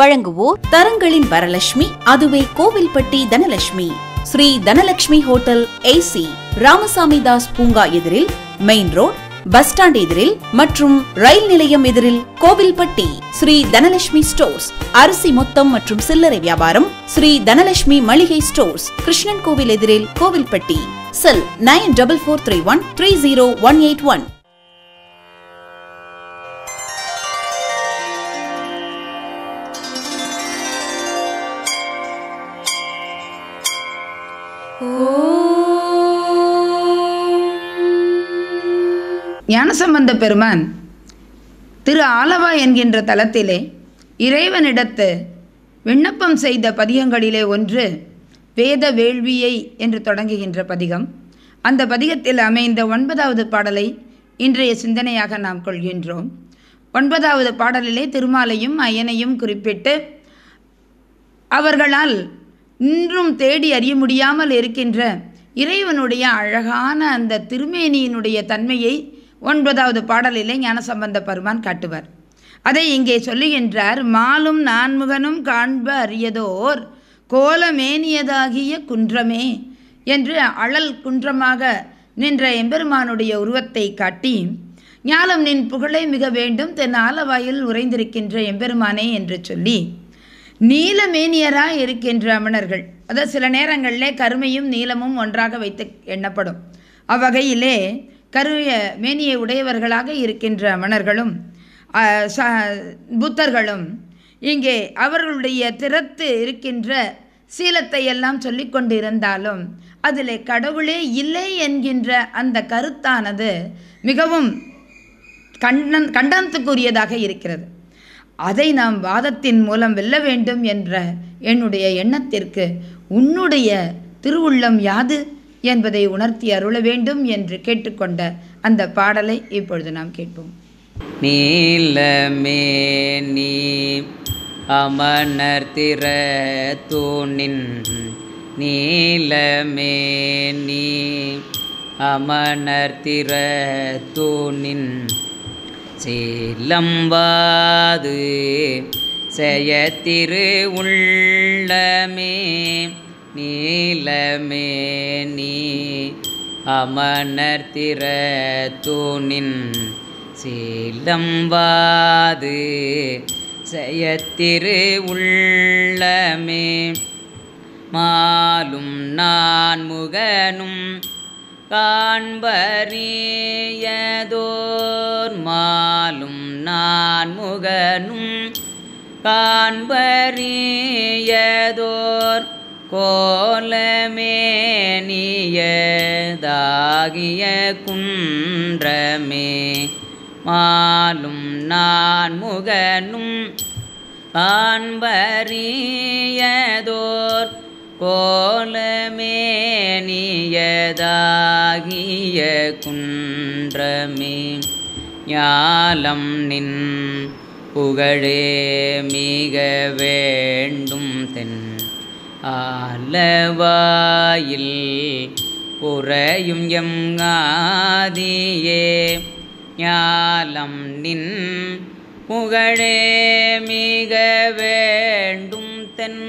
வழங்குவோர் தரங்களின் வரலட்சுமி அதுவே கோவில்பட்டி தனலட்சுமி ஸ்ரீ தனலட்சுமி ஹோட்டல் ஏசி ராமசாமி தாஸ் பூங்கா எதிரில் மெயின் ரோட் பஸ் ஸ்டாண்ட் எதிரில் மற்றும் ரயில் நிலையம் எதிரில் கோவில்பட்டி ஸ்ரீ தனலட்சுமி ஸ்டோர்ஸ் அரிசி மொத்தம் மற்றும் சில்லறை வியாபாரம் ஸ்ரீ தனலட்சுமி மளிகை ஸ்டோர்ஸ் கிருஷ்ணன் கோவில் எதிரில் Kovilpatti cell nine double four three one three zero one eight one Gnanasambandha Peruman Thiru ஆலவா என்கின்ற தலத்திலே இறைவனிடத்து விண்ணப்பம் செய்த பதிகங்களிலே ஒன்று வேத வேள்வியை என்று தொடங்குகின்ற பதிகம் அந்த பதிகத்தில் அமைந்த ஒன்பதாவது பாடலை இன்றைய சிந்தனையாக நாம் கொள்கின்றோம் ஒன்பதாவது பாடலிலே திருமாலையும் அயனையும் குறிப்பிட்டு அவர்களால் இன்றும் தேடி அறிய முடியாமல் இருக்கின்ற இறைவனுடைய அழகான அந்த திருமேனியினுடைய தன்மையை ஒன்பதாவது பாடலிலே ஞானசம்பந்த பெருமான் காட்டுவார் அதை இங்கே சொல்லுகின்றார் மாலும் நான்முகனும் காண்ப அரியதோர் கோலமேனியதாகிய குன்றமே என்று அழல் குன்றமாக நின்ற எம்பெருமானுடைய உருவத்தை காட்டி ஞாலம் நின் புகழை மிக வேண்டும் தென் ஆலவாயில் உறைந்திருக்கின்ற எம்பெருமானே என்று சொல்லி நீலமேனியராய் இருக்கின்ற அமணர்கள் அதாவது சில நேரங்களிலே கருமையும் நீலமும் ஒன்றாக வைத்து எண்ணப்படும் அவ்வகையிலே கருய மேனியை உடையவர்களாக இருக்கின்ற அமணர்களும் அஹ், ச புத்தர்களும் இங்கே அவர்களுடைய திறத்து இருக்கின்ற சீலத்தை எல்லாம் சொல்லிக் கொண்டிருந்தாலும் அதில் கடவுளே இல்லை என்கின்ற அந்த கருத்தானது மிகவும் கண்டன் கண்டனத்துக்குரியதாக இருக்கிறது அதை நாம் வாதத்தின் மூலம் வெல்ல வேண்டும் என்ற என்னுடைய எண்ணத்திற்கு உன்னுடைய திருவுள்ளம் யாது என்பதை உணர்த்தி அருள வேண்டும் என்று கேட்டுக்கொண்ட அந்த பாடலை இப்பொழுது நாம் கேட்போம் நீலமே நீ அமனர் திற தூணின் நீலமே நீ அமனர் திற தூணின் சீலம்பாது செய்ய திரு உள்ளமே நீலமே நீ அமனர் திற தூணின் சீலம்பாது செய்யத்திரு உள்ளமே மாலும் நான் முகனும் காண்பறியதோர் மாலும் நான் முகனும் காண்பறியதோர் கோலமேனியதாகிய குன்றமே மாலும் நான் முகனும் காண்பறியதோர் கோலமேனியதாகிய குன்றமே ஞாலம் நின் புகழே மிக வேண்டும் தென் ஆலவாயில் உறையும் எம் ஆதியே ஞாலம் நின் புகழே மிக வேண்டும் தென்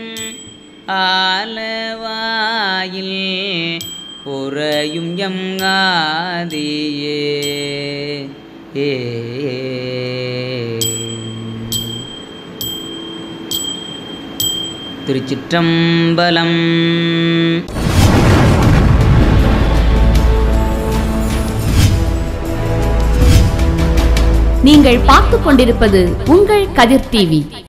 ஆலவாயில் உறையும் எம் ஆதியே ஏ திருச்சிற்றம்பலம் நீங்கள் பார்த்துக் கொண்டிருப்பது உங்கள் கதிர் டிவி